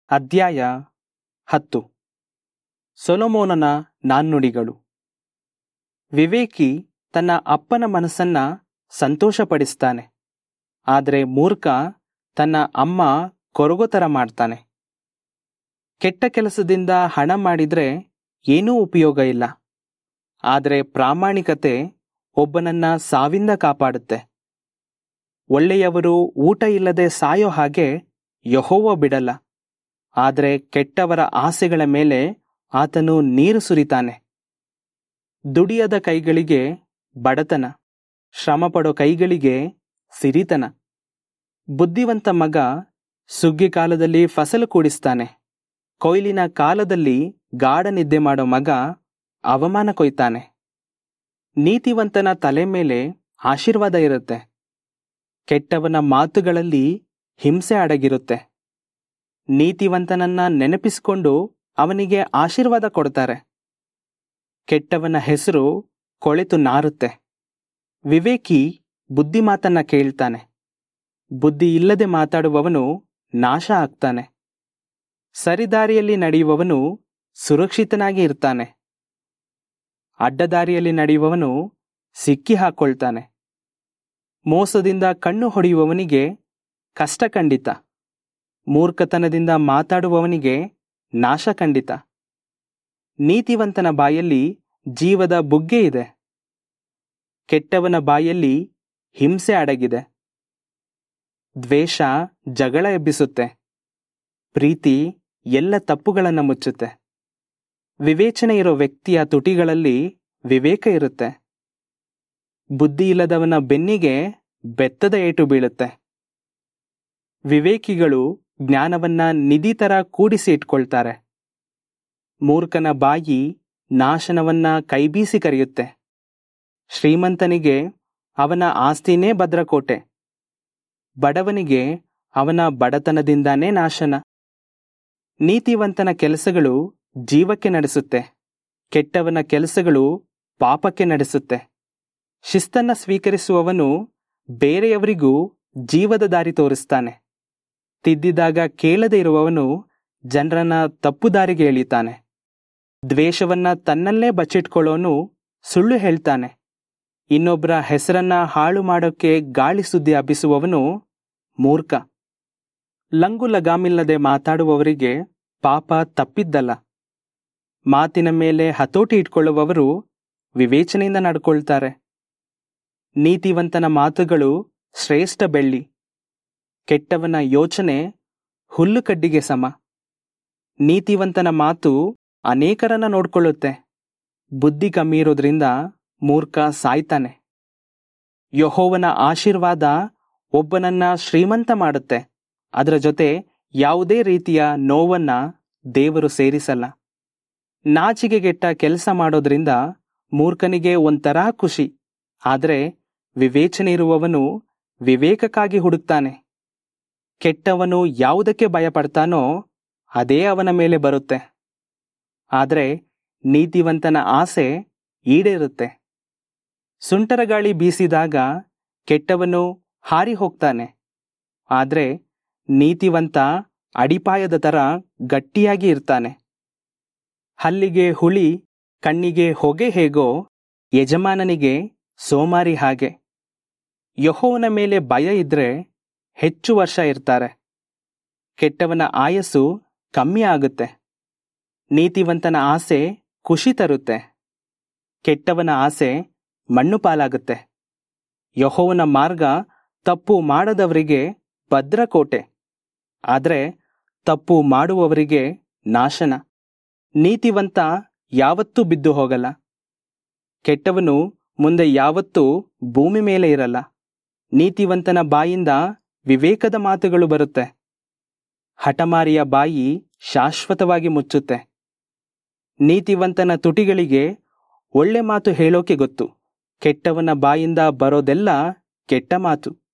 ಅಧ್ಯಾಯ ಹತ್ತು ಸೊಲೊಮೋನನ ನಾಣ್ಣುಡಿಗಳು ವಿವೇಕಿ ತನ್ನ ಅಪ್ಪನ ಮನಸ್ಸನ್ನ ಸಂತೋಷಪಡಿಸ್ತಾನೆ ಆದರೆ ಮೂರ್ಖ ತನ್ನ ಅಮ್ಮ ಕೊರಗೋ ಥರ ಮಾಡ್ತಾನೆ ಕೆಟ್ಟ ಕೆಲಸದಿಂದ ಹಣ ಮಾಡಿದ್ರೆ ಏನೂ ಉಪಯೋಗ ಇಲ್ಲ ಆದರೆ ಪ್ರಾಮಾಣಿಕತೆ ಒಬ್ಬನನ್ನ ಸಾವಿಂದ ಕಾಪಾಡುತ್ತೆ ಒಳ್ಳೆಯವರು ಊಟ ಇಲ್ಲದೆ ಸಾಯೋ ಹಾಗೆ ಯಹೋವ ಬಿಡಲ್ಲ ಆದರೆ ಕೆಟ್ಟವರ ಆಸೆಗಳ ಮೇಲೆ ಆತನು ನೀರು ಸುರಿತಾನೆ ದುಡಿಯದ ಕೈಗಳಿಗೆ ಬಡತನ ಶ್ರಮಪಡೋ ಕೈಗಳಿಗೆ ಸಿರಿತನ ಬುದ್ಧಿವಂತ ಮಗ ಸುಗ್ಗಿ ಕಾಲದಲ್ಲಿ ಫಸಲು ಕೂಡಿಸ್ತಾನೆ ಕೊಯ್ಲಿನ ಕಾಲದಲ್ಲಿ ಗಾಢ ನಿದ್ದೆ ಮಾಡೋ ಮಗ ಅವಮಾನ ಕೊಯ್ತಾನೆ ನೀತಿವಂತನ ತಲೆ ಮೇಲೆ ಆಶೀರ್ವಾದ ಇರುತ್ತೆ ಕೆಟ್ಟವನ ಮಾತುಗಳಲ್ಲಿ ಹಿಂಸೆ ಅಡಗಿರುತ್ತೆ ನೀತಿವಂತನನ್ನ ನೆನಪಿಸಿಕೊಂಡು ಅವನಿಗೆ ಆಶೀರ್ವಾದ ಕೊಡ್ತಾರೆ ಕೆಟ್ಟವನ ಹೆಸರು ಕೊಳೆತು ನಾರುತ್ತೆ ವಿವೇಕಿ ಬುದ್ಧಿ ಮಾತನ್ನ ಕೇಳ್ತಾನೆ ಬುದ್ಧಿ ಇಲ್ಲದೆ ಮಾತಾಡುವವನು ನಾಶ ಆಗ್ತಾನೆ ಸರಿದಾರಿಯಲ್ಲಿ ನಡೆಯುವವನು ಸುರಕ್ಷಿತನಾಗಿ ಇರ್ತಾನೆ ಅಡ್ಡದಾರಿಯಲ್ಲಿ ನಡೆಯುವವನು ಸಿಕ್ಕಿ ಹಾಕೊಳ್ತಾನೆ ಮೋಸದಿಂದ ಕಣ್ಣು ಹೊಡೆಯುವವನಿಗೆ ಕಷ್ಟ ಖಂಡಿತ ಮೂರ್ಖತನದಿಂದ ಮಾತಾಡುವವನಿಗೆ ನಾಶ ಖಂಡಿತ ನೀತಿವಂತನ ಬಾಯಲ್ಲಿ ಜೀವದ ಬುಗ್ಗೆ ಇದೆ ಕೆಟ್ಟವನ ಬಾಯಲ್ಲಿ ಹಿಂಸೆ ಅಡಗಿದೆ ದ್ವೇಷ ಜಗಳ ಎಬ್ಬಿಸುತ್ತೆ ಪ್ರೀತಿ ಎಲ್ಲ ತಪ್ಪುಗಳನ್ನು ಮುಚ್ಚುತ್ತೆ ವಿವೇಚನೆ ಇರೋ ವ್ಯಕ್ತಿಯ ತುಟಿಗಳಲ್ಲಿ ವಿವೇಕ ಇರುತ್ತೆ ಬುದ್ಧಿ ಇಲ್ಲದವನ ಬೆನ್ನಿಗೆ ಬೆತ್ತದ ಏಟು ಬೀಳುತ್ತೆ ವಿವೇಕಿಗಳು ಜ್ಞಾನವನ್ನ ನಿಧಿ ತರ ಕೂಡಿಸಿ ಇಟ್ಕೊಳ್ತಾರೆ ಮೂರ್ಖನ ಬಾಯಿ ನಾಶನವನ್ನ ಕೈಬೀಸಿ ಕರೆಯುತ್ತೆ ಶ್ರೀಮಂತನಿಗೆ ಅವನ ಆಸ್ತಿನೇ ಭದ್ರಕೋಟೆ ಬಡವನಿಗೆ ಅವನ ಬಡತನದಿಂದಾನೇ ನಾಶನ ನೀತಿವಂತನ ಕೆಲಸಗಳು ಜೀವಕ್ಕೆ ನಡೆಸುತ್ತೆ ಕೆಟ್ಟವನ ಕೆಲಸಗಳು ಪಾಪಕ್ಕೆ ನಡೆಸುತ್ತೆ ಶಿಸ್ತನ್ನ ಸ್ವೀಕರಿಸುವವನು ಬೇರೆಯವರಿಗೂ ಜೀವದ ದಾರಿ ತೋರಿಸ್ತಾನೆ ತಿದ್ದಿದಾಗ ಕೇಳದೆ ಇರುವವನು ಜನರನ್ನ ತಪ್ಪು ದಾರಿಗೆ ಎಳಿತಾನೆ ದ್ವೇಷವನ್ನ ತನ್ನಲ್ಲೇ ಬಚ್ಚಿಟ್ಕೊಳ್ಳೋನು ಸುಳ್ಳು ಹೇಳ್ತಾನೆ ಇನ್ನೊಬ್ಬರ ಹೆಸರನ್ನ ಹಾಳು ಮಾಡೋಕೆ ಗಾಳಿ ಸುದ್ದಿ ಹಬ್ಬಿಸುವವನು ಮೂರ್ಖ ಲಂಗು ಲಗಾಮಿಲ್ಲದೆ ಮಾತಾಡುವವರಿಗೆ ಪಾಪ ತಪ್ಪಿದ್ದಲ್ಲ ಮಾತಿನ ಮೇಲೆ ಹತೋಟಿ ಇಟ್ಕೊಳ್ಳುವವರು ವಿವೇಚನೆಯಿಂದ ನಡ್ಕೊಳ್ತಾರೆ ನೀತಿವಂತನ ಮಾತುಗಳು ಶ್ರೇಷ್ಠ ಬೆಳ್ಳಿ ಕೆಟ್ಟವನ ಯೋಚನೆ ಹುಲ್ಲು ಕಡ್ಡಿಗೆ ಸಮ ನೀತಿವಂತನ ಮಾತು ಅನೇಕರನ್ನ ನೋಡ್ಕೊಳ್ಳುತ್ತೆ ಬುದ್ಧಿ ಕಮ್ಮಿ ಇರೋದ್ರಿಂದ ಮೂರ್ಖ ಸಾಯ್ತಾನೆ ಯಹೋವನ ಆಶೀರ್ವಾದ ಒಬ್ಬನನ್ನ ಶ್ರೀಮಂತ ಮಾಡುತ್ತೆ ಅದರ ಜೊತೆ ಯಾವುದೇ ರೀತಿಯ ನೋವನ್ನ ದೇವರು ಸೇರಿಸಲ್ಲ ನಾಚಿಕೆಗೆಟ್ಟ ಕೆಲಸ ಮಾಡೋದ್ರಿಂದ ಮೂರ್ಖನಿಗೆ ಒಂಥರ ಖುಷಿ ಆದರೆ ವಿವೇಚನೆ ಇರುವವನು ವಿವೇಕಕ್ಕಾಗಿ ಹುಡುಕ್ತಾನೆ ಕೆಟ್ಟವನು ಯಾವುದಕ್ಕೆ ಭಯಪಡ್ತಾನೋ ಅದೇ ಅವನ ಮೇಲೆ ಬರುತ್ತೆ ಆದರೆ ನೀತಿವಂತನ ಆಸೆ ಈಡೇರುತ್ತೆ ಸುಂಟರ ಗಾಳಿ ಬೀಸಿದಾಗ ಕೆಟ್ಟವನು ಹಾರಿ ಹೋಗ್ತಾನೆ ಆದರೆ ನೀತಿವಂತ ಅಡಿಪಾಯದ ಥರ ಗಟ್ಟಿಯಾಗಿ ಇರ್ತಾನೆ ಹಲ್ಲಿಗೆ ಹುಳಿ ಕಣ್ಣಿಗೆ ಹೊಗೆ ಹೇಗೋ ಯಜಮಾನನಿಗೆ ಸೋಮಾರಿ ಹಾಗೆ ಯಹೋವನ ಮೇಲೆ ಭಯ ಇದ್ರೆ ಹೆಚ್ಚು ವರ್ಷ ಇರ್ತಾರೆ ಕೆಟ್ಟವನ ಆಯಸ್ಸು ಕಮ್ಮಿ ಆಗುತ್ತೆ ನೀತಿವಂತನ ಆಸೆ ಖುಷಿ ತರುತ್ತೆ ಕೆಟ್ಟವನ ಆಸೆ ಮಣ್ಣು ಪಾಲಾಗುತ್ತೆ ಯಹೋವನ ಮಾರ್ಗ ತಪ್ಪು ಮಾಡದವರಿಗೆ ಭದ್ರಕೋಟೆ ಆದರೆ ತಪ್ಪು ಮಾಡುವವರಿಗೆ ನಾಶನ ನೀತಿವಂತ ಯಾವತ್ತೂ ಬಿದ್ದು ಹೋಗಲ್ಲ ಕೆಟ್ಟವನು ಮುಂದೆ ಯಾವತ್ತೂ ಭೂಮಿ ಮೇಲೆ ಇರಲ್ಲ ನೀತಿವಂತನ ಬಾಯಿಂದ ವಿವೇಕದ ಮಾತುಗಳು ಬರುತ್ತೆ ಹಠಮಾರಿಯ ಬಾಯಿ ಶಾಶ್ವತವಾಗಿ ಮುಚ್ಚುತ್ತೆ ನೀತಿವಂತನ ತುಟಿಗಳಿಗೆ ಒಳ್ಳೆ ಮಾತು ಹೇಳೋಕೆ ಗೊತ್ತು ಕೆಟ್ಟವನ ಬಾಯಿಂದ ಬರೋದೆಲ್ಲ ಕೆಟ್ಟ ಮಾತು